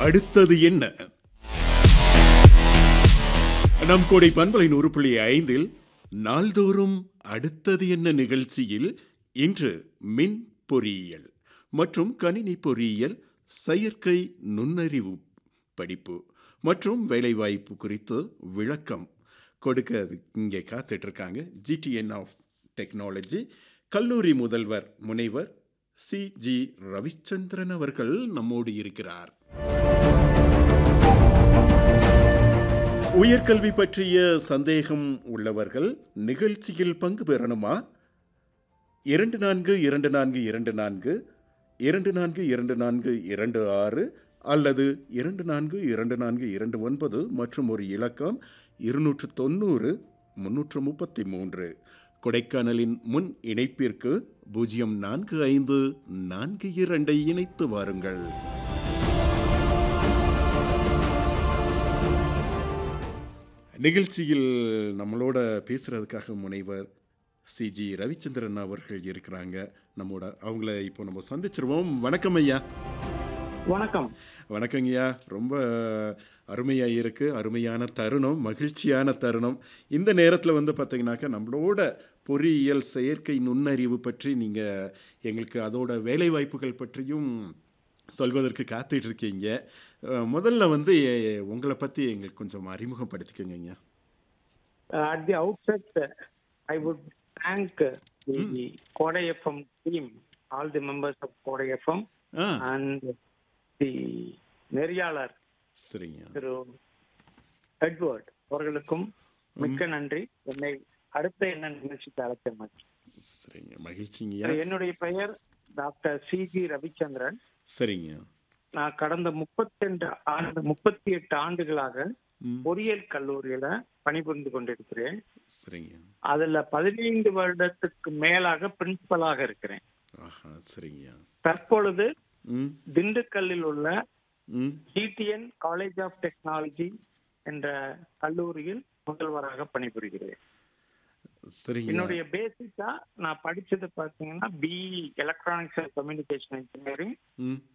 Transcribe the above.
அடுத்தது என்ன நம் கோடை பண்பலை நூறு புள்ளி ஐந்தில் நாள்தோறும் அடுத்தது என்ன நிகழ்ச்சியில் இன்று மின் பொறியியல் மற்றும் கணினி பொறியியல் செயற்கை நுண்ணறிவு படிப்பு மற்றும் வேலைவாய்ப்பு குறித்து விளக்கம் கொடுக்க இங்கே காத்துட்டு இருக்காங்க ஜிடிஎன் ஆஃப் டெக்னாலஜி கல்லூரி முதல்வர் முனைவர் சி ஜி ரவிச்சந்திரன் அவர்கள் நம்மோடு இருக்கிறார் உயர்கல்வி பற்றிய சந்தேகம் உள்ளவர்கள் நிகழ்ச்சியில் பங்கு பெறணுமா இரண்டு நான்கு இரண்டு நான்கு இரண்டு நான்கு இரண்டு நான்கு இரண்டு நான்கு இரண்டு ஆறு அல்லது இரண்டு நான்கு இரண்டு நான்கு இரண்டு ஒன்பது மற்றும் ஒரு இலக்கம் இருநூற்று தொண்ணூறு முன்னூற்று முப்பத்தி மூன்று கொடைக்கானலின் முன் இணைப்பிற்கு பூஜ்ஜியம் நான்கு ஐந்து நான்கு இரண்டை இணைத்து வாருங்கள் நிகழ்ச்சியில் நம்மளோட பேசுறதுக்காக முனைவர் சிஜி ரவிச்சந்திரன் அவர்கள் இருக்கிறாங்க நம்மோட அவங்கள இப்போ நம்ம சந்திச்சிருவோம் வணக்கம் ஐயா வணக்கம் வணக்கங்கய்யா ரொம்ப அருமையா இருக்கு அருமையான தருணம் மகிழ்ச்சியான தருணம் இந்த நேரத்தில் வந்து பார்த்தீங்கன்னாக்கா நம்மளோட பொறியியல் செயற்கை நுண்ணறிவு பற்றி நீங்கள் எங்களுக்கு அதோட வேலை வாய்ப்புகள் பற்றியும் சொல்வதற்கு காத்துட்டு இருக்கீங்க அஹ், முதல்ல வந்து எ- உங்களை பற்றி எங்களுக்கு கொஞ்சம் அறிமுகப்படுத்திக்கோங்க ஐயா Uh, at the outset, uh, I would thank uh, the Koda FM team, all the members of Koda FM, ah and the நெறியாளர் சரிங்க திரு எட்வர்ட் அவர்களுக்கும் மிக்க நன்றி என்னை அடுத்த என்ன நிகழ்ச்சிக்கு அழைத்தமைக்கு சரிங்க மகிழ்ச்சிங்கய்யா என்னுடைய பெயர் டாக்டர் சி ஜி ரவிச்சந்திரன் சரிங்க நான் கடந்த முப்பத்தெண்டு ஆண்டு முப்பத்தி எட்டு ஆண்டுகளாக ம், பொறியியல் கல்லூரியில பணிபுரிந்து கொண்டிருக்கிறேன் சரிங்க அதுல பதினைந்து வருடத்துக்கு மேலாக பிரின்சிபலாக இருக்கிறேன் ஆஹா சரிங்கய்யா தற்பொழுது ம் திண்டுக்கல்லில் உள்ள ம் ஜிடிஎன் காலேஜ் ஆஃப் டெக்னாலஜி என்ற கல்லூரியில் முதல்வராக பணிபுரிகிறேன் சரிங்க என்னுடைய பேசிக்கா நான் படிச்சது பாத்தீங்கன்னா BE electronics and communication engineering ம்